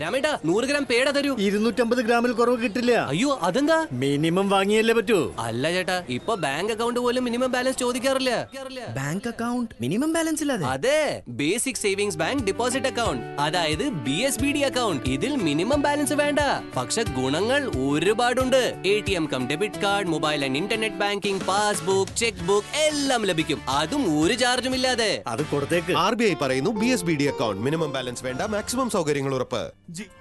രാമേട്ടാ നൂറ് ഗ്രാം പേട തരൂ ഇരുന്നൂറ്റമ്പത് ഗ്രാമിൽ കുറവ് കിട്ടില്ല അയ്യോ അതെന്താ മിനിമം വാങ്ങിയല്ലേ പറ്റൂ അല്ല ചേട്ടാ ഇപ്പൊ ബാങ്ക് അക്കൗണ്ട് പോലും മിനിമം ബാലൻസ് ചോദിക്കാറില്ല ബാങ്ക് അക്കൗണ്ട് മിനിമം ബാലൻസ് ഇല്ലാതെ അതെ basic savings bank deposit account അതായത് B S B D account ഇതിൽ മിനിമം ബാലൻസ് വേണ്ട പക്ഷെ ഗുണങ്ങൾ ഒരുപാടുണ്ട് A T M cum debit card mobile and internet banking passbook cheque book എല്ലാം ലഭിക്കും അതും ഒരു ചാർജും ഇല്ലാതെ അത് കൊടുത്തേക്ക് ആർ ബി ഐ പറയുന്നു B S B D account minimum balance വേണ്ട മാക്സിമം സൗകര്യങ്ങൾ ഉറപ്പ്